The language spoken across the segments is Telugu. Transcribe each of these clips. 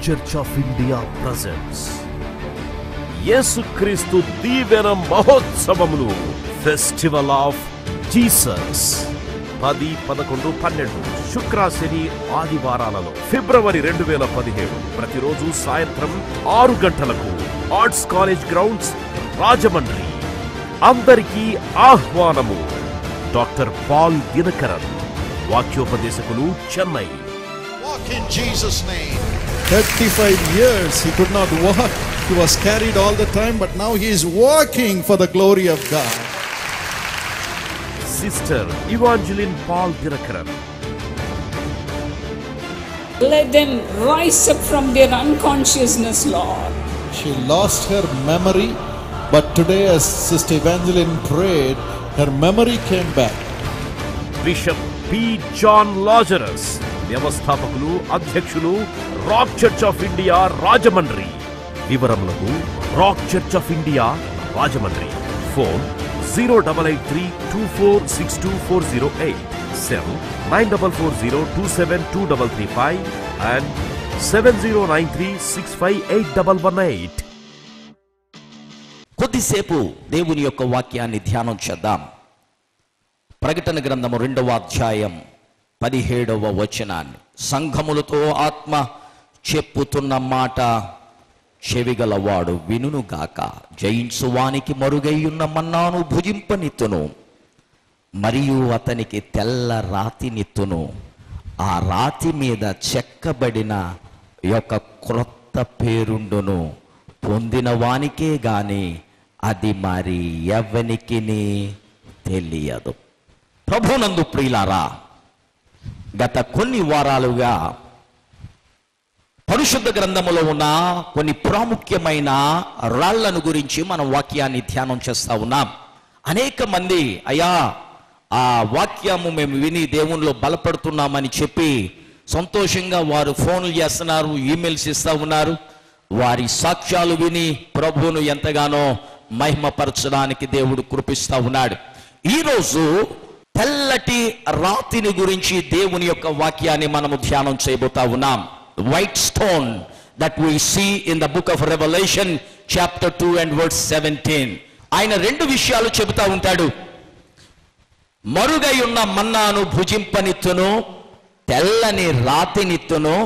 చర్చ్ ఆఫ్ ఇండియా ప్రజెంట్స్ యేసుక్రీస్తు దీవెన మహోత్సవములు ఫెస్టివల్ ఆఫ్ జీసస్ పది పదకొండు పన్నెండు శుక్ర శని ఆదివారాలలో ఫిబ్రవరి రెండు వేల పదిహేడు ప్రతిరోజు సాయంత్రం ఆరు గంటలకు ఆర్ట్స్ కాలేజ్ గ్రౌండ్స్ రాజమండ్రి అందరికీ ఆహ్వానము డాక్టర్ పాల్ దినకరన్ వాక్యోపదేశకులు Chennai Walk in Jesus' name. 35 years he could not walk. He was carried all the time, but now he is walking for the glory of God. Sister Evangeline Paul Dinakaran Let them rise up from their unconsciousness, Lord. She lost her memory, but today, as Sister Evangeline prayed, her memory came back. Bishop P John Lazarus వ్యవస్థాపకులు అధ్యక్షులు rock church of India Rajahmundry వివరములకు rock church of India Rajahmundry phone zero double eight three two four six two four zero eight cell nine double four zero two seven two double three five and seven zero nine three six five eight double one eight కొద్దిసేపు దేవుని యొక్క వాక్యాన్ని ధ్యానం చేద్దాం ప్రకటన గ్రంథము రెండవ అధ్యాయం పదిహేడవ వచనాన్ని సంఘములతో ఆత్మ చెప్పుతున్న మాట చెవిగలవాడు వినుగాక జయించువానికి మరుగైయున్న మన్నాను భుజింపనిత్తును మరియు అతనికి తెల్ల రాతినిత్తును ఆ రాతి మీద చెక్కబడిన యొక్క క్రొత్త పేరుండును పొందిన వానికే గాని అది మరి ఎవనికి తెలియదు ప్రభునందు ప్రియులారా గత కొన్ని వారాలుగా పరిశుద్ధ గ్రంథములో ఉన్న కొన్ని ప్రాముఖ్యమైన రాళ్లను గురించి మనం వాక్యాన్ని ధ్యానం చేస్తా ఉన్నాం అనేక మంది అయ్యా ఆ వాక్యము మేము విని దేవునిలో బలపడుతున్నామని చెప్పి సంతోషంగా వారు ఫోన్లు చేస్తున్నారు ఈమెయిల్స్ ఇస్తా ఉన్నారు వారి సాక్ష్యాలు విని ప్రభువును ఎంతగానో మహిమపరచడానికి దేవుడు కృపిస్తా ఉన్నాడు ఈరోజు తెల్లటి రాతిని గురించి దేవుని యొక్క వాక్యాన్ని మనము ధ్యానం చేయబోతా ఉన్నాం white stone that we see in the book of Revelation chapter two and word seventeen ఆయన రెండు విషయాలు చెబుతా ఉంటాడు మరుగై ఉన్న మన్నాను భుజింపనిత్తును తెల్లని రాతినిత్తును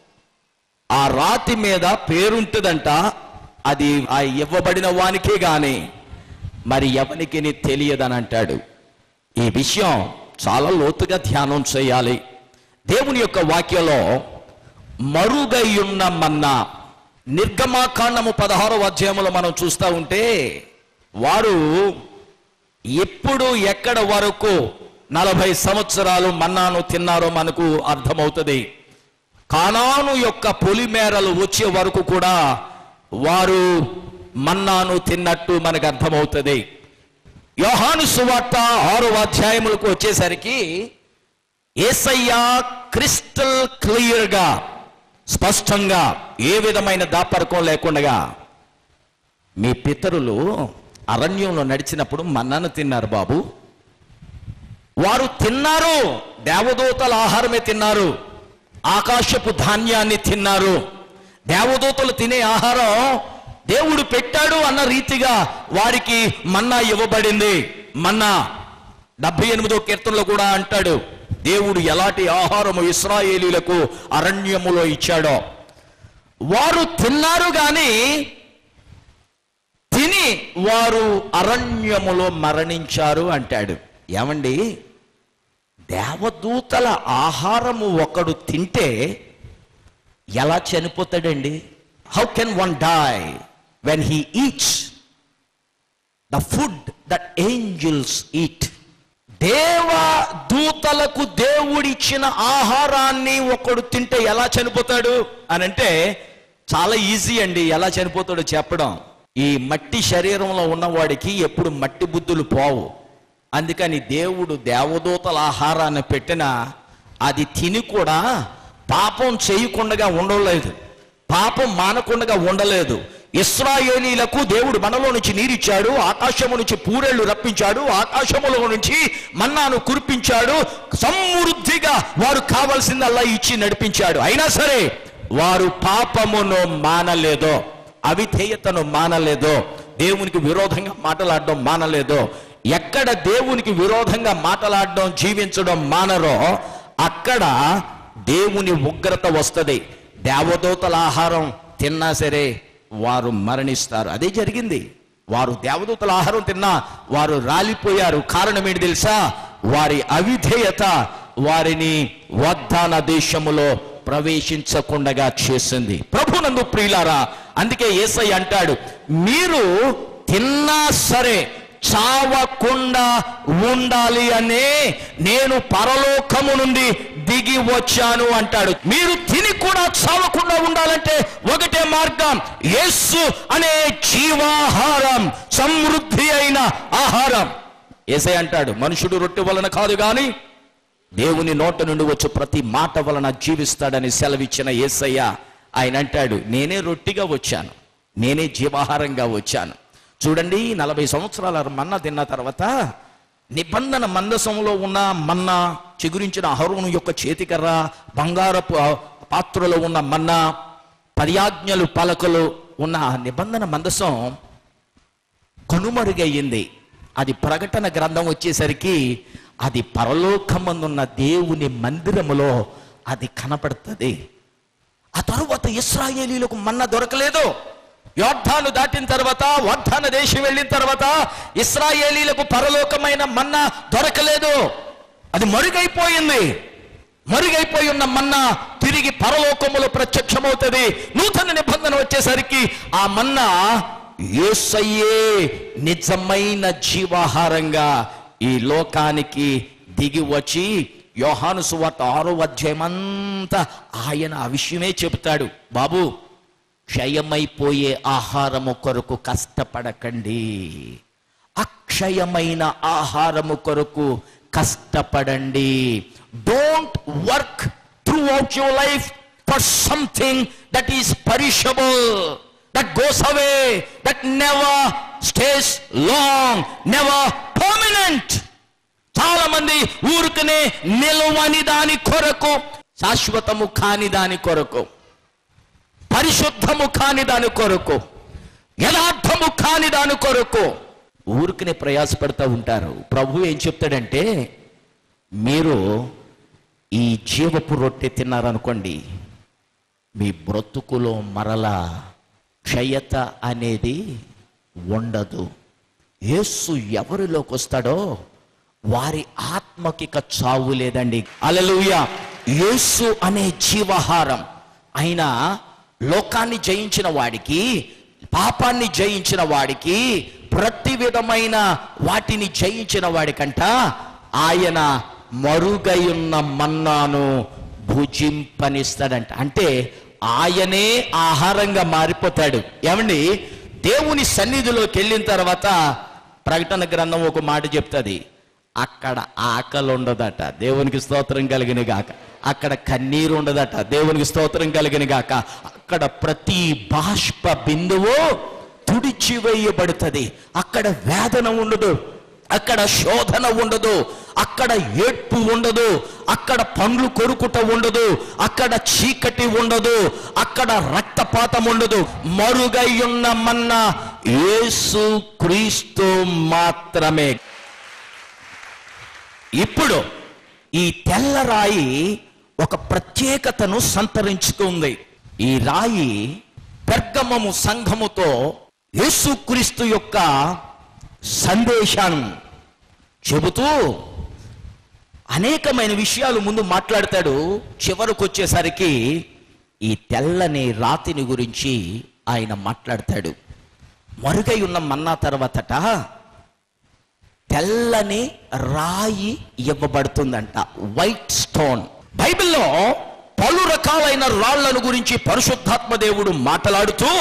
ఆ రాతి మీద పేరుంటుందంట అది ఆ ఇవ్వబడిన వానికే గాని మరి ఎవనికి తెలియదని అంటాడు ఈ విషయం చాలా లోతుగా ధ్యానం చేయాలి దేవుని యొక్క వాక్యంలో మరుగయ్యున్న మన్నా నిర్గమాకాండము పదహారవ అధ్యాయంలో మనం చూస్తూ ఉంటే వారు ఎప్పుడు ఎక్కడ వరకు నలభై సంవత్సరాలు మన్నాను తిన్నారో మనకు అర్థమవుతుంది కానాను యొక్క పొలిమేరలు వచ్చే వరకు కూడా వారు మన్నాను తిన్నట్టు మనకు అర్థమవుతుంది యోహాను సువార్త ఆరో అధ్యాయములకు వచ్చేసరికి ఏసయ్య క్రిస్టల్ క్లియర్గా స్పష్టంగా ఏ విధమైన దాపరకం లేకుండా మీ పితరులు అరణ్యంలో నడిచినప్పుడు మన్నాను తిన్నారు బాబు వారు తిన్నారు దేవదూతల ఆహారమే తిన్నారు ఆకాశపు ధాన్యాన్ని తిన్నారు దేవదూతలు తినే ఆహారం దేవుడు పెట్టాడు అన్న రీతిగా వారికి మన్నా ఇవ్వబడింది మన్నా డెబ్బై ఎనిమిదో కీర్తనలో కూడా అంటాడు దేవుడు ఎలాంటి ఆహారము ఇస్రాయేలీలకు అరణ్యములో ఇచ్చాడో వారు తిన్నారు గాని తిని వారు అరణ్యములో మరణించారు అంటాడు ఏమండి దేవదూతల ఆహారము ఒకడు తింటే ఎలా చనిపోతాడండి how can one die when he eats the food that angels eat దేవ దూతలకు దేవుడిచ్చిన ఆహారాన్ని ఒకడు తింటే ఎలా చనిపోతాడు అని అంటే చాలా ఈజీ అండి ఎలా చనిపోతాడో చెప్పడం ఈ మట్టి శరీరంలో ఉన్నవాడికి ఎప్పుడు మట్టి బుద్ధులు పోవు అందుకని దేవుడు దేవదూతల ఆహారాన్ని పెట్టినా అది తిని కూడా పాపం చేయకుండా ఉండలేదు పాపం మానకుండా ఉండలేదు ఇస్రాయేలీలకు దేవుడు మనలో నుంచి నీరిచ్చాడు ఆకాశము నుంచి పూరేళ్లు రప్పించాడు ఆకాశములో నుంచి మన్నాను కురిపించాడు సమృద్ధిగా వారు కావలసిందల్లా ఇచ్చి నడిపించాడు అయినా సరే వారు పాపమును మానలేదో అవిధేయతను మానలేదో దేవునికి విరోధంగా మాట్లాడడం మానలేదో ఎక్కడ దేవునికి విరోధంగా మాట్లాడడం జీవించడం మానరో అక్కడ దేవుని ఉగ్రత వస్తుంది దేవదూతల ఆహారం తిన్నా సరే వారు మరణిస్తారు అదే జరిగింది వారు దేవదూతల ఆహారం తిన్నా వారు రాలిపోయారు కారణం ఏంటి తెలుసా వారి అవిధేయత వారిని వాగ్దాన దేశములో ప్రవేశించకుండగా చేసింది ప్రభునందు ప్రియులారా అందుకే ఏసై అంటాడు మీరు తిన్నా సరే చావకుండా ఉండాలి అనే నేను పరలోకము నుండి దిగి వచ్చాను అంటాడు మీరు తిని కూడా చావకుండా ఉండాలంటే ఒకటే మార్గం యేసు అనే జీవాహారం సమృద్ధి అయిన ఆహారం ఏసై అంటాడు మనుషుడు రొట్టె వలన కాదు గాని దేవుని నోట నుండి వచ్చే ప్రతి మాట వలన జీవిస్తాడని సెలవిచ్చిన యేసయ్య ఆయన అంటాడు నేనే రొట్టిగా వచ్చాను నేనే జీవాహారంగా వచ్చాను చూడండి నలభై సంవత్సరాల మన్న తిన్న తర్వాత నిబంధన మందసంలో ఉన్న మన్న చిగురించిన అహరోను యొక్క చేతికర్ర బంగారపు ఆ పాత్రలో ఉన్న మన్న పర్యాజ్ఞలు పలకలు ఉన్న ఆ నిబంధన మందసం కనుమరుగయ్యింది అది ప్రకటన గ్రంథం వచ్చేసరికి అది పరలోకమందున్న దేవుని మందిరములో అది కనపడుతుంది ఆ తరువాత ఇస్రాయేలీలకు మన్న దొరకలేదు యోర్ధాను దాటిన తర్వాత వాగ్దాన దేశం వెళ్ళిన తర్వాత ఇస్రాయేలీలకు పరలోకమైన మన్న దొరకలేదు అది మరుగైపోయింది మరుగైపోయి ఉన్న మన్న తిరిగి పరలోకములో ప్రత్యక్షమవుతుంది నూతన నిబంధన వచ్చేసరికి ఆ మన్న యేసయ్యే నిజమైన జీవాహారంగా ఈ లోకానికి దిగి వచ్చి యోహాను సువార్త ఆరో అధ్యాయమంతా ఆయన ఆ విషయమే చెబుతాడు బాబు క్షయమైపోయే ఆహారము కొరకు కష్టపడకండి అక్షయమైన ఆహారము కొరకు కష్టపడండి don't work throughout your life for something that is perishable that goes away that never stays long never permanent చాలా మంది ఊరుకునే నిలవని దాని కొరకు శాశ్వతము కాని దాని కొరకు పరిశుద్ధము కాని దాని కొరకు యథార్థము కాని దాని కొరకు ఊరికనే ప్రయాసపడతా ఉంటారు ప్రభు ఏం చెప్తాడంటే మీరు ఈ జీవపు రొట్టె తిన్నారనుకోండి మీ బ్రతుకులో మరలా క్షయత అనేది ఉండదు యేసు ఎవరిలోకి వస్తాడో వారి ఆత్మకి ఇక చావు లేదండి అలలుయ యేసు అనే జీవహారం ఆయన లోకాన్ని జయించిన వాడికి పాపాన్ని జయించిన వాడికి ప్రతి విధమైన వాటిని జయించిన వాడికంట ఆయన మరుగయున్న మన్నాను భుజింపనిస్తాడంట అంటే ఆయనే ఆహారంగా మారిపోతాడు ఏమండి దేవుని సన్నిధిలోకి వెళ్ళిన తర్వాత ప్రకటన గ్రంథం ఒక మాట చెప్తుంది అక్కడ ఆకలి ఉండదట దేవునికి స్తోత్రం కలిగిన గాక అక్కడ కన్నీరు ఉండదట దేవునికి స్తోత్రం కలిగిన గాక అక్కడ ప్రతి బాష్ప బిందువు తుడిచివేయబడుతుంది అక్కడ వేదన ఉండదు అక్కడ శోధన ఉండదు అక్కడ ఏడ్పు ఉండదు అక్కడ పండ్లు కొరుకుట ఉండదు అక్కడ చీకటి ఉండదు అక్కడ రక్తపాతం ఉండదు మరుగయ్యున్న మన్న యేసు క్రీస్తు మాత్రమే ఇప్పుడు ఈ తెల్ల రాయి ఒక ప్రత్యేకతను సంతరించుకుంది ఈ రాయి పెర్గమము సంఘముతో యేసుక్రీస్తు యొక్క సందేశాన్ని చెబుతూ అనేకమైన విషయాలు ముందు మాట్లాడతాడు చివరకు వచ్చేసరికి ఈ తెల్లని రాతిని గురించి ఆయన మాట్లాడతాడు మరుగై ఉన్న మన్నా తర్వాతట తెల్లని రాయి ఇవ్వబడుతుందంట వైట్ స్టోన్ బైబిల్లో పలు రకాలైన రాళ్లను గురించి పరిశుద్ధాత్మ దేవుడు మాట్లాడుతూ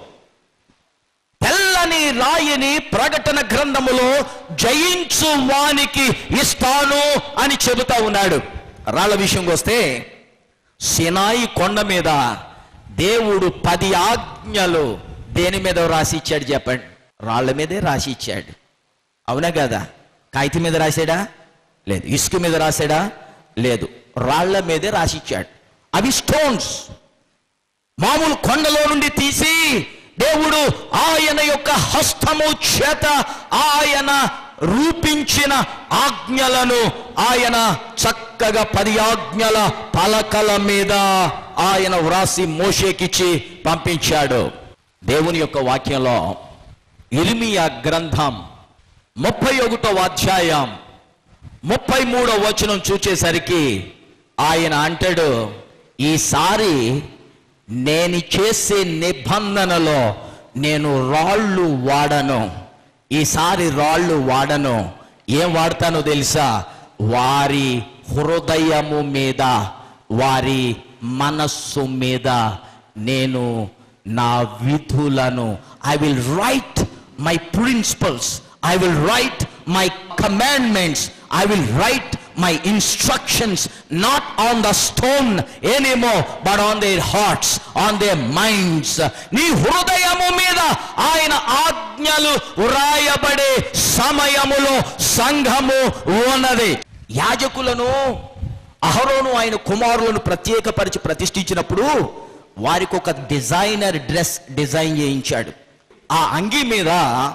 తెల్లని రాయిని ప్రకటన గ్రంథములో జయించు వానికి ఇస్తాను అని చెబుతా ఉన్నాడు రాళ్ల విషయంకి వస్తే సినాయి కొండ మీద దేవుడు పది ఆజ్ఞలు దేని మీద రాసి ఇచ్చాడు చెప్పండి రాళ్ల మీదే రాసి ఇచ్చాడు అవునా కదా కాగితం మీద రాసాడా లేదు ఇసుక మీద రాసాడా లేదు రాళ్ల మీదే రాసి ఇచ్చాడు అవి స్టోన్స్ మామూలు కొండలో నుండి తీసి దేవుడు ఆయన యొక్క హస్తము చేత ఆయన రూపించిన ఆజ్ఞలను ఆయన చక్కగా పది ఆజ్ఞల పలకల మీద ఆయన వ్రాసి మోషేకిచ్చి పంపించాడు దేవుని యొక్క వాక్యంలో ఇర్మియా గ్రంథం ముప్పై ఒకటో అధ్యాయం ముప్పై మూడో వచనం చూచేసరికి ఆయన అంటాడు ఈసారి నేను చేసే నిబంధనలో నేను రాళ్ళు వాడను ఈసారి రాళ్ళు వాడను ఏం వాడతానో తెలుసా వారి హృదయము మీద వారి మనస్సు మీద నేను నా విధులను I will write my principles I will write my commandments I will write my instructions not on the stone anymore but on their hearts on their minds నీ హృదయము మీద ఆయన ఆజ్ఞలు వ్రాయబడే సమయములో సంఘము ఉన్నది యాజకులను అహరోను ఆయన కుమారులను ప్రత్యేకపరిచి ప్రతిష్ఠించినప్పుడు వారికి ఒక డిజైనర్ డ్రెస్ డిజైన్ చేయించాడు ఆ అంగి మీద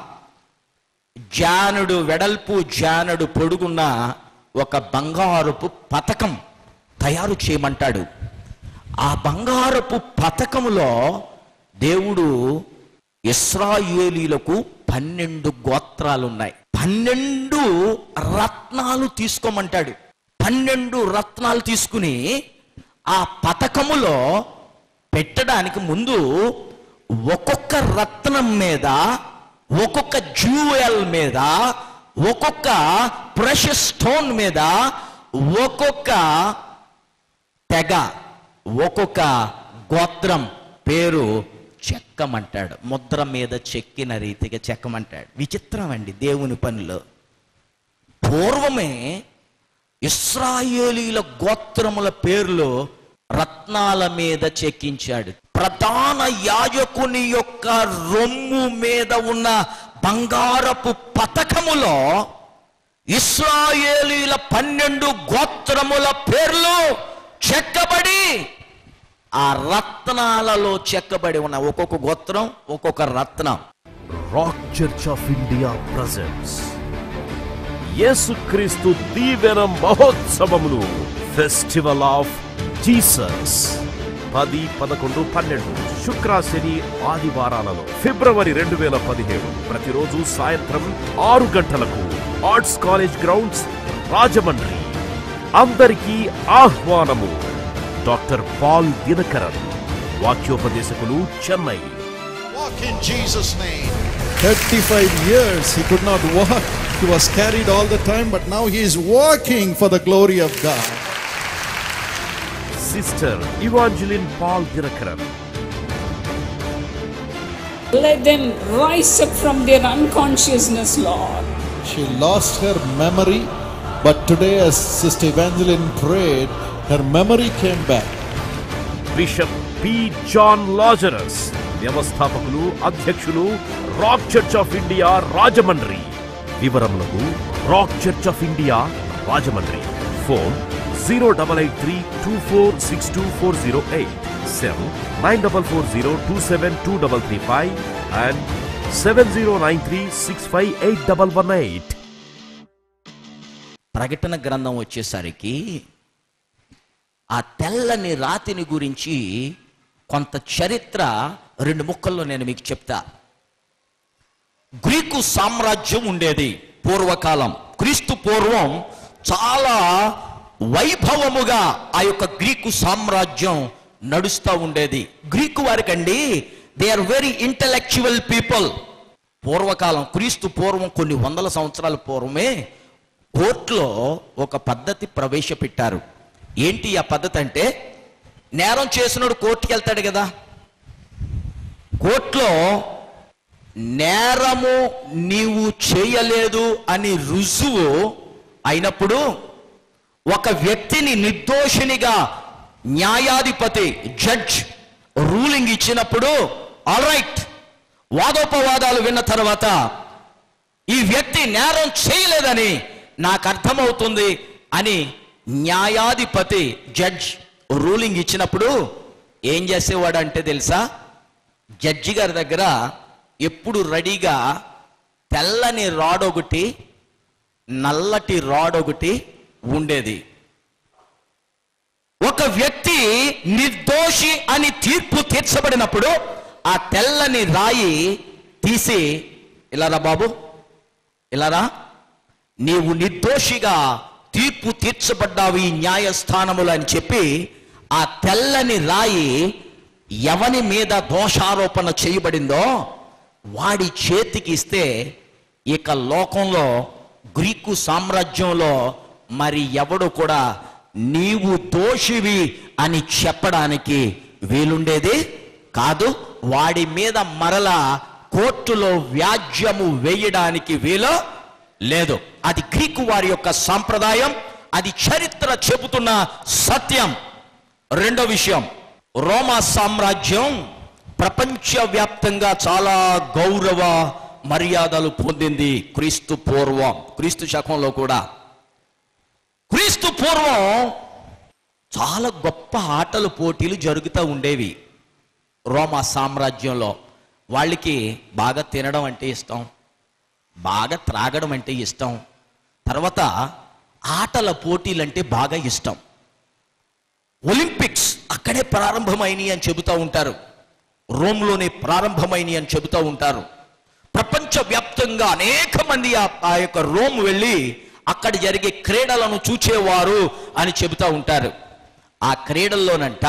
జానుడు వెడల్పు జానుడు పొడుగున్న ఒక బంగారపు పతకం తయారు చేయమంటాడు ఆ బంగారపు పతకములో దేవుడు ఇస్రాయేలీలకు పన్నెండు గోత్రాలు ఉన్నాయి పన్నెండు రత్నాలు తీసుకోమంటాడు పన్నెండు రత్నాలు తీసుకుని ఆ పతకములో పెట్టడానికి ముందు ఒక్కొక్క రత్నం మీద ఒక్కొక్క జ్యూవెల్ మీద ఒక్కొక్క ప్రెషస్ స్టోన్ మీద ఒక్కొక్క తెగ ఒక్కొక్క గోత్రం పేరు చెక్కమంటాడు ముద్ర మీద చెక్కిన రీతిగా చెక్కమంటాడు విచిత్రం అండి దేవుని పనిలో పూర్వమే ఇస్రాయేలీల గోత్రముల పేర్లు రత్నాల మీద చెక్కించాడు ప్రధాన యాజకుని యొక్క రొమ్ము మీద ఉన్న బంగారపు పతకములో ఇస్రాయేలీల పన్నెండు గోత్రముల పేర్లు చెక్కబడి ఆ రత్నాలలో చెక్కబడి ఉన్న ఒక్కొక్క గోత్రం ఒక్కొక్క రత్నం rock church of India presents యేసుక్రీస్తు దీవెన మహోత్సవములు ఫెస్టివల్ ఆఫ్ జీసస్ పది పదకొండు పన్నెండు శుక్ర శని ఆదివారాలలో ఫిబ్రవరి రెండు వేల పదిహేడు ప్రతిరోజు సాయంత్రం ఆరు గంటలకు ఆర్ట్స్ కాలేజ్ గ్రౌండ్స్ రాజమండ్రి అందరికీ ఆహ్వానము డాక్టర్ పాల్ దినకరన్ వాక్యోపదేశకులు Chennai Walk in Jesus' name. 35 years he could not walk. He was carried all the time, but now he is walking for the glory of God. Sister Evangeline Paul Dinakaran Let them rise up from their unconsciousness, Lord. She lost her memory, but today, as Sister Evangeline prayed, her memory came back. Bishop P John Lazarus వ్యవస్థాపకులు అధ్యక్షులు rock church of India Rajahmundry వివరములకు rock church of India Rajahmundry phone zero double eight three two four six two four zero eight cell nine double four zero two seven two double three five and seven zero nine three six five eight double one eight ప్రకటన గ్రంథం వచ్చేసరికి ఆ తెల్లని రాతిని గురించి కొంత చరిత్ర రెండు ముక్కల్లో నేను మీకు చెప్తా గ్రీకు సామ్రాజ్యం ఉండేది పూర్వకాలం క్రీస్తు పూర్వం చాలా వైభవముగా ఆ యొక్క గ్రీకు సామ్రాజ్యం నడుస్తూ ఉండేది గ్రీకు వారికండి they are very intellectual people పూర్వకాలం క్రీస్తు పూర్వం కొన్ని వందల సంవత్సరాల పూర్వమే కోర్టులో ఒక పద్ధతి ప్రవేశపెట్టారు ఏంటి ఆ పద్ధతి అంటే నేరం చేసినోడు కోర్టుకి వెళ్తాడు కదా కోర్టులో నేరము నీవు చేయలేదు అని రుజువు అయినప్పుడు ఒక వ్యక్తిని నిర్దోషినిగా న్యాయాధిపతి జడ్జ్ రూలింగ్ ఇచ్చినప్పుడు ఆల్ రైట్ వాదోపవాదాలు విన్న తర్వాత ఈ వ్యక్తి నేరం చేయలేదని నాకు అర్థమవుతుంది అని న్యాయాధిపతి జడ్జ్ రూలింగ్ ఇచ్చినప్పుడు ఏం చేసేవాడు అంటే తెలుసా జడ్జి గారి దగ్గర ఎప్పుడు రెడీగా తెల్లని రాడ్ ఒకటి నల్లటి రాడ్ ఒకటి ఉండేది ఒక వ్యక్తి నిర్దోషి అని తీర్పు తీర్చబడినప్పుడు ఆ తెల్లని రాయి తీసి ఇలారా బాబు ఇలారా నీవు నిర్దోషిగా తీర్పు తీర్చబడ్డావు ఈ న్యాయస్థానములు అని చెప్పి ఆ తెల్లని రాయి ఎవని మీద దోషారోపణ చేయబడిందో వాడి చేతికి ఇస్తే ఇక లోకంలో గ్రీకు సామ్రాజ్యంలో మరి ఎవడు కూడా నీవు దోషివి అని చెప్పడానికి వీలుండేది కాదు వాడి మీద మరల కోర్టులో వ్యాజ్యము వేయడానికి వీలు లేదు అది గ్రీకు వారి యొక్క సాంప్రదాయం అది చరిత్ర చెబుతున్న సత్యం రెండో విషయం రోమా సామ్రాజ్యం ప్రపంచవ్యాప్తంగా చాలా గౌరవ మర్యాదలు పొందింది క్రీస్తు పూర్వం క్రీస్తు శకంలో కూడా క్రీస్తు పూర్వం చాలా గొప్ప ఆటల పోటీలు జరుగుతూ ఉండేవి రోమా సామ్రాజ్యంలో వాళ్ళకి బాగా తినడం అంటే ఇష్టం బాగా త్రాగడం అంటే ఇష్టం తర్వాత ఆటల పోటీలు అంటే బాగా ఇష్టం ఒలింపిక్స్ అక్కడే ప్రారంభమైనవి అని చెబుతూ ఉంటారు రోమ్లోనే ప్రారంభమైనవి అని చెబుతూ ఉంటారు ప్రపంచవ్యాప్తంగా అనేక మంది ఆ- ఆ యొక్క రోమ్ వెళ్ళి అక్కడ జరిగే క్రీడలను చూచేవారు అని చెబుతూ ఉంటారు ఆ క్రీడల్లోనంట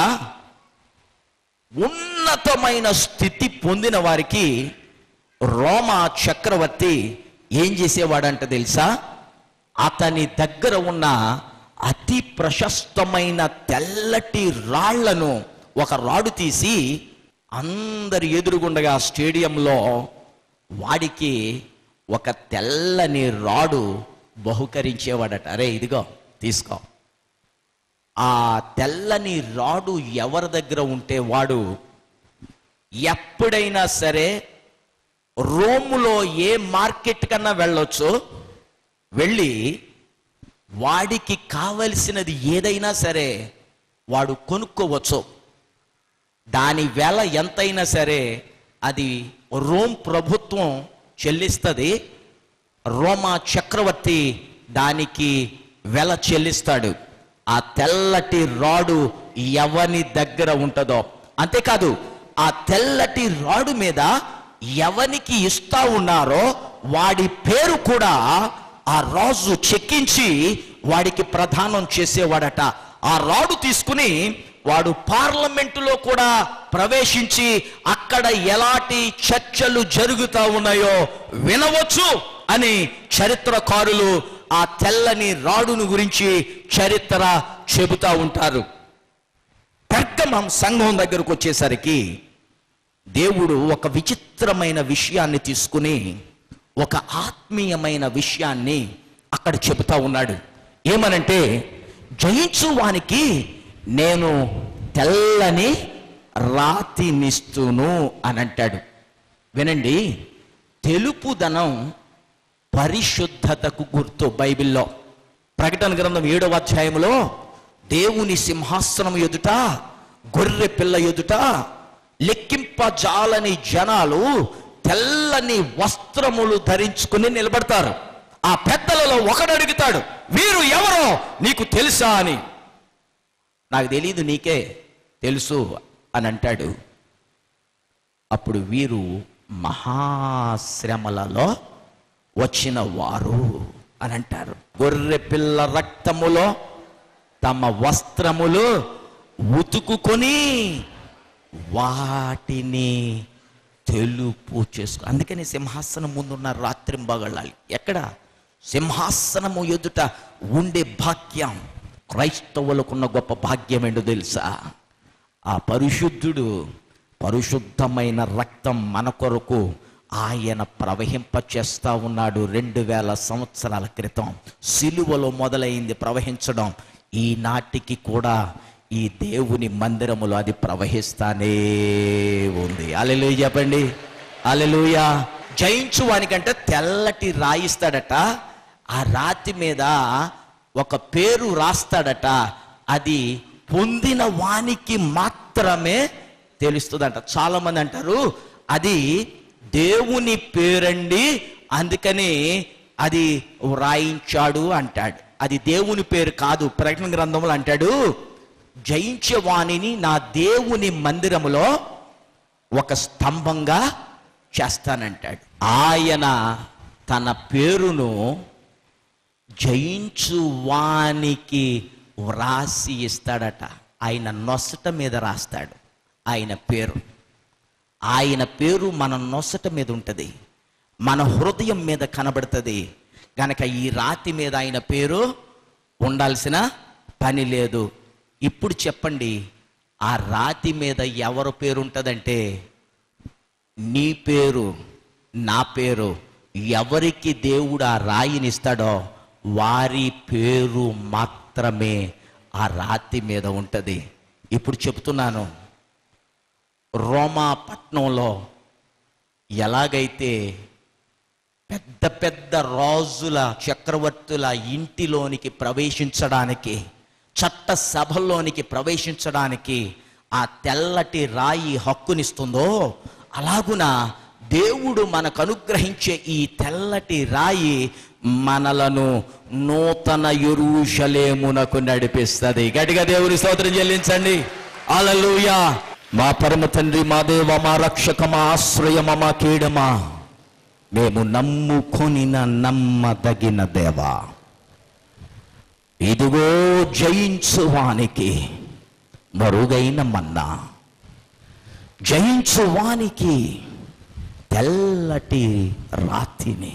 ఉన్నతమైన స్థితి పొందిన వారికి రోమా చక్రవర్తి ఏం చేసేవాడంట తెలుసా అతని దగ్గర ఉన్న అతి ప్రశస్తమైన తెల్లటి రాళ్లను ఒక రాడు తీసి అందరి ఎదురుగుండగా స్టేడియంలో వాడికి ఒక తెల్లని రాడు బహుకరించేవాడట అరే ఇదిగో తీసుకో ఆ తెల్లని రాడు ఎవరి దగ్గర ఉంటే వాడు ఎప్పుడైనా సరే రోములో ఏ మార్కెట్ కన్నా వెళ్ళొచ్చు వెళ్ళి వాడికి కావలసినది ఏదైనా సరే వాడు కొనుక్కోవచ్చు దాని వెల ఎంతైనా సరే అది రోమ్ ప్రభుత్వం చెల్లిస్తుంది రోమా చక్రవర్తి దానికి వెల చెల్లిస్తాడు ఆ తెల్లటి రాడు ఎవని దగ్గర ఉంటుందో అంతేకాదు ఆ తెల్లటి రాడు మీద ఎవనికి ఇస్తా ఉన్నారో వాడి పేరు కూడా ఆ రాజు చెక్కించి వాడికి ప్రదానం చేసేవాడట ఆ రాడు తీసుకుని వాడు పార్లమెంటులో కూడా ప్రవేశించి అక్కడ ఎలాంటి చర్చలు జరుగుతా ఉన్నాయో వినవచ్చు అని చరిత్రకారులు ఆ తెల్లని రాడును గురించి చరిత్ర చెబుతా ఉంటారు పెర్గమం సంఘం దగ్గరకు వచ్చేసరికి దేవుడు ఒక విచిత్రమైన విషయాన్ని తీసుకుని ఒక ఆత్మీయమైన విషయాన్ని అక్కడ చెబుతా ఉన్నాడు ఏమనంటే జయించు వానికి నేను తెల్లని రాతినిస్తును అని అంటాడు వినండి తెలుపుదనం పరిశుద్ధతకు గుర్తు బైబిల్లో ప్రకటన గ్రంథం ఏడవ అధ్యాయంలో దేవుని సింహాసనం ఎదుట గొర్రె పిల్ల ఎదుట లెక్కింపజాలని జనాలు తెల్లని వస్త్రములు ధరించుకుని నిలబడతారు ఆ పెద్దలలో ఒకడు అడుగుతాడు వీరు ఎవరో నీకు తెలుసా అని నాకు తెలియదు నీకే తెలుసు అని అంటాడు అప్పుడు వీరు మహాశ్రమలలో వచ్చిన వారు అని అంటారు గొర్రె పిల్ల రక్తములో తమ వస్త్రములు ఉతుకుకొని వాటిని తెలుపు చేసుకో అందుకని సింహాసనం ముందున్న రాత్రింబగళ్ళాలి ఎక్కడ సింహాసనము ఎదుట ఉండే భాగ్యం క్రైస్తవులకున్న గొప్ప భాగ్యం ఏంటో తెలుసా ఆ పరిశుద్ధుడు పరిశుద్ధమైన రక్తం మన కొరకు ఆయన ప్రవహింప చేస్తా ఉన్నాడు రెండు వేల సంవత్సరాల క్రితం సిలువలో మొదలైంది ప్రవహించడం ఈనాటికి కూడా ఈ దేవుని మందిరములో అది ప్రవహిస్తానే ఉంది అలెలుయ చెప్పండి అలెలుయ జయించు వానికంటే తెల్లటి రాయిస్తాడట ఆ రాతి మీద ఒక పేరు రాస్తాడట అది పొందిన వానికి మాత్రం మాత్రమే తెలుస్తుందంట చాలా మంది అంటారు అది దేవుని పేరండి అందుకని అది వ్రాయించాడు అంటాడు అది దేవుని పేరు కాదు ప్రకటన గ్రంథంలో అంటాడు జయించే వాణిని నా దేవుని మందిరములో ఒక స్తంభంగా చేస్తానంటాడు ఆయన తన పేరును జయించు వానికి వ్రాసి ఇస్తాడట ఆయన నొసట మీద రాస్తాడు ఆయన పేరు ఆయన పేరు మన నొసట మీద ఉంటుంది మన హృదయం మీద కనబడుతుంది గనక ఈ రాతి మీద ఆయన పేరు ఉండాల్సిన పని లేదు ఇప్పుడు చెప్పండి ఆ రాతి మీద ఎవరు పేరు ఉంటుందంటే నీ పేరు నా పేరు ఎవరికి దేవుడు ఆ రాయినిస్తాడో వారి పేరు మాత్రమే ఆ రాతి మీద ఉంటుంది ఇప్పుడు చెప్తున్నాను రోమా పట్నంలో ఎలాగైతే పెద్ద పెద్ద రాజుల చక్రవర్తుల ఇంటిలోనికి ప్రవేశించడానికి చట్ట సభల్లోనికి ప్రవేశించడానికి ఆ తెల్లటి రాయి హక్కునిస్తుందో అలాగున దేవుడు మనకు అనుగ్రహించే ఈ తెల్లటి రాయి మనలను నూతన ఎరుషలేమునకు నడిపిస్తుంది గట్టిగా దేవుని స్తోత్రం చెల్లించండి అలలుయా మా పరమ తండ్రి మా దేవ మా రక్షక మా ఆశ్రయమ మా కీడమా మేము నమ్ముకొనిన నమ్మదగిన దేవా ఇదిగో జయించువానికి మరుగైన మన్నా జయించువానికి తెల్లటి రాతిని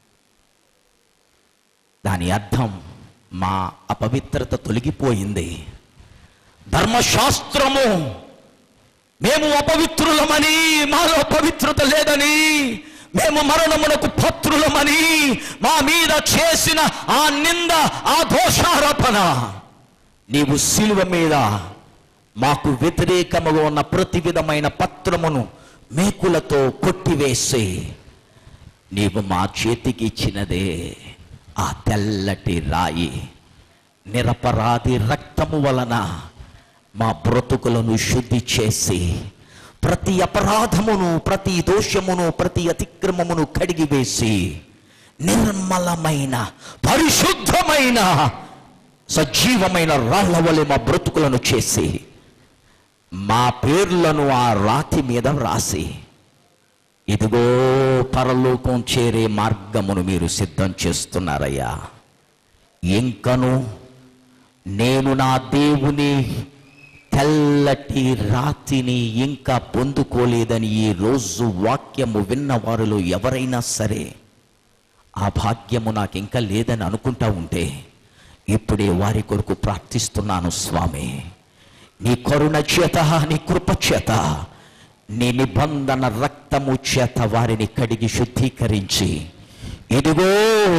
దాని అర్థం మా అపవిత్రత తొలగిపోయింది ధర్మశాస్త్రము మేము అపవిత్రులమని మాలో పవిత్రత లేదని మేము మరణమునకు పత్రులమని మా మీద చేసిన ఆ నింద ఆ దోషారోపణ నీవు శిలువ మీద మాకు వ్యతిరేకముగా ఉన్న ప్రతి విధమైన పత్రమును మేకులతో కొట్టివేసి నీవు మా చేతికి ఇచ్చినదే ఆ తెల్లటి రాయి నిరపరాధి రక్తము వలన మా బ్రతుకులను శుద్ధి చేసి ప్రతి అపరాధమును ప్రతి దోషమును ప్రతి అతిక్రమమును కడిగివేసి నిర్మలమైన పరిశుద్ధమైన సజీవమైన రాళ్ల వలె మా బ్రతుకులను చేసి మా పేర్లను ఆ రాతి మీద వ్రాసి ఇదిగో పరలోకం చేరే మార్గమును మీరు సిద్ధం చేస్తున్నారయ్యా ఇంకను నేను నా దేవుని తెల్లటి రాతిని ఇంకా పొందుకోలేదని ఈ రోజు వాక్యము విన్న వారిలో ఎవరైనా సరే ఆ భాగ్యము నాకు ఇంకా లేదని అనుకుంటా ఉంటే ఇప్పుడే వారి కొరకు ప్రార్థిస్తున్నాను స్వామి నీ కరుణ చేత నీ కృప చేత నీ నిబంధన రక్తము చేత వారిని కడిగి శుద్ధీకరించి ఇదిగో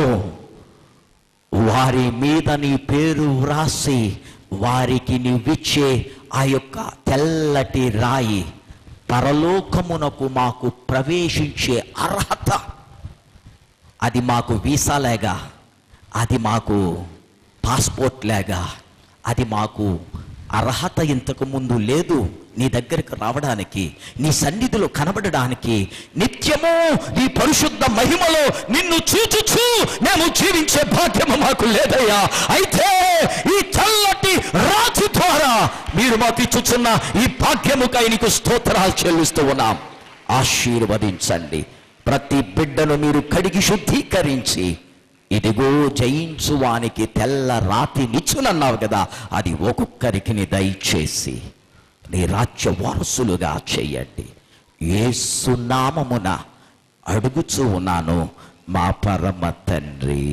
వారి మీద నీ పేరు వ్రాసి వారికి నీవిచ్చే ఆ యొక్క తెల్లటి రాయి పరలోకమునకు మాకు ప్రవేశించే అర్హత అది మాకు వీసా లేగా అది మాకు పాస్పోర్ట్ లేగా అది మాకు అర్హత ఇంతకు ముందు లేదు నీ దగ్గరికి రావడానికి నీ సన్నిధిలో కనబడడానికి నిత్యము నీ పరిశుద్ధ మహిమలో నిన్ను చూచుచూ మేము జీవించే భాగ్యము మాకు లేదయ్యా అయితే ఈ చల్లటి రాజు ద్వారా మీరు మాకు ఇచ్చుచున్న ఈ భాగ్యముకై నీకు స్తోత్రాలు చెల్లిస్తూ ఉన్నాం ఆశీర్వదించండి ప్రతి బిడ్డను మీరు కడిగి శుద్ధీకరించి ఇదిగో జయించు వానికి తెల్ల రాతి నిచ్చునన్నావు కదా అది ఒక్కొక్కరికి నీ దయచేసి నీ రాజ్య వారసులుగా చెయ్యండి యేసు నామమున అడుగుచూ ఉన్నాను మా పరమ తండ్రి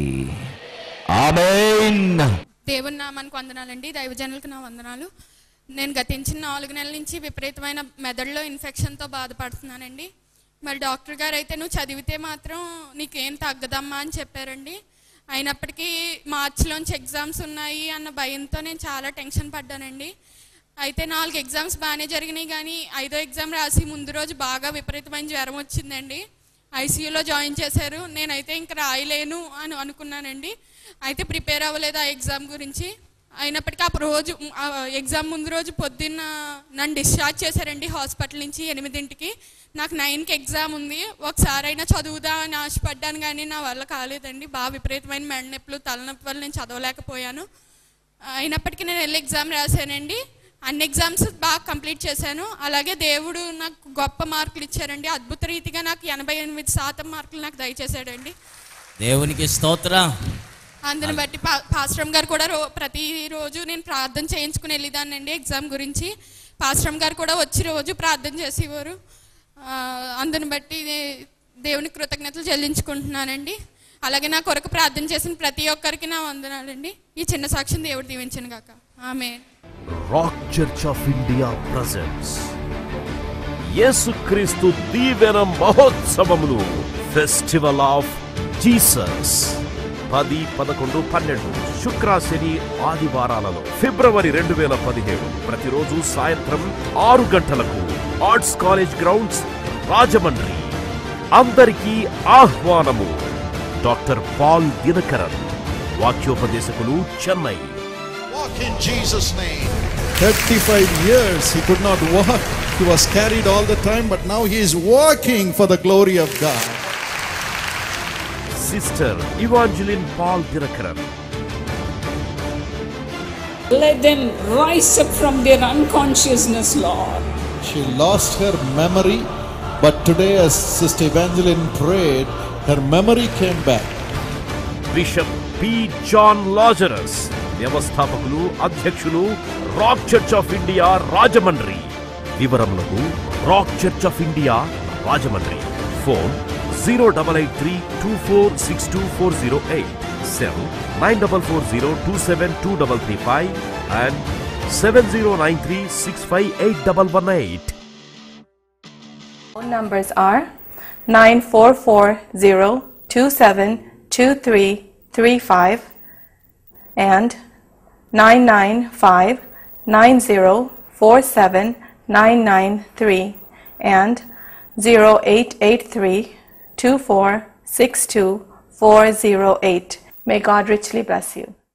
ఆమేన్ దేవుని నామానికి వందనాలండి దైవజనులకు నా వందనాలు నేను గతించిన నాలుగు నెలల నుంచి విపరీతమైన మెదడులో ఇన్ఫెక్షన్తో బాధపడుతున్నానండి మరి డాక్టర్ గారు అయితే నువ్వు చదివితే మాత్రం నీకేం తగ్గదమ్మా అని చెప్పారండి అయినప్పటికీ మార్చిలోంచి ఎగ్జామ్స్ ఉన్నాయి అన్న భయంతో నేను చాలా టెన్షన్ పడ్డానండి అయితే నాలుగు ఎగ్జామ్స్ బాగానే జరిగినాయి కానీ ఐదో ఎగ్జామ్ రాసి ముందు రోజు బాగా విపరీతమైన జ్వరం వచ్చిందండి ఐసీయూలో జాయిన్ చేశారు నేనైతే ఇంకా రాయలేను అని అనుకున్నానండి అయితే ప్రిపేర్ అవ్వలేదు ఆ ఎగ్జామ్ గురించి అయినప్పటికీ ఆ రోజు ఆ ఎగ్జామ్ ముందు రోజు పొద్దున్న నన్ను డిశ్చార్జ్ చేశారండి హాస్పిటల్ నుంచి ఎనిమిదింటికి నాకు నైన్కి ఎగ్జామ్ ఉంది ఒకసారి అయినా చదువుదా అని ఆశపడ్డాను కానీ నా వల్ల కాలేదండి బాగా విపరీతమైన మెడ నొప్పులు తలనొప్పి వల్ల నేను చదవలేకపోయాను అయినప్పటికీ నేను వెళ్ళి ఎగ్జామ్ రాశానండి అన్ని ఎగ్జామ్స్ బాగా కంప్లీట్ చేశాను అలాగే దేవుడు నాకు గొప్ప మార్కులు ఇచ్చారండి అద్భుత రీతిగా నాకు ఎనభై ఎనిమిది శాతం మార్కులు నాకు దయచేశాడండి దేవునికి స్తోత్రం అందుని బట్టి పా పాస్టమ్ గారు కూడా రో ప్రతిరోజు నేను ప్రార్థన చేయించుకుని వెళ్ళేదాన్నండి ఎగ్జామ్ గురించి పాస్టమ్ గారు కూడా వచ్చి రోజు ప్రార్థన చేసేవారు ఆ, అందుని బట్టి దే- దేవుని కృతజ్ఞతలు చెల్లించుకుంటున్నానండి అలాగే నా కొరకు ప్రార్థన చేసిన ప్రతి ఒక్కరికి నా వందనాలండి ఈ చిన్న సాక్ష్యం దేవుడు దీవించను గాక ఆమె rock church of India presents యేసుక్రీస్తు దీవెన మహోత్సవములు ఫెస్టివల్ ఆఫ్ జీసస్ పది పదకొండు పన్నెండు శుక్ర శని ఆదివారాలలో ఫిబ్రవరి రెండు వేల పదిహేడు ప్రతిరోజు సాయంత్రం ఆరు గంటలకు ఆర్ట్స్ కాలేజ్ గ్రౌండ్స్ రాజమండ్రి అందరికీ ఆహ్వానము డాక్టర్ పాల్ దినకరన్ వాక్యోపదేశకులు Chennai Walk in Jesus' name. 35 years he could not walk. He was carried all the time, but now he is walking for the glory of God. Sister Evangeline Paul Dinakaran Let them rise up from their unconsciousness, Lord. She lost her memory, but today, as Sister Evangeline prayed, her memory came back. Bishop P John Lazarus వ్యవస్థాపకులు అధ్యక్షులు rock church of India Rajahmundry వివరములకు rock church of India Rajahmundry phone zero double eight three two four six two four zero eight cell nine double four zero two seven two double three five and seven zero nine three six five eight double one eight Phone numbers are 9440272335 and 99590479993 and 08832462 408. May God richly bless you.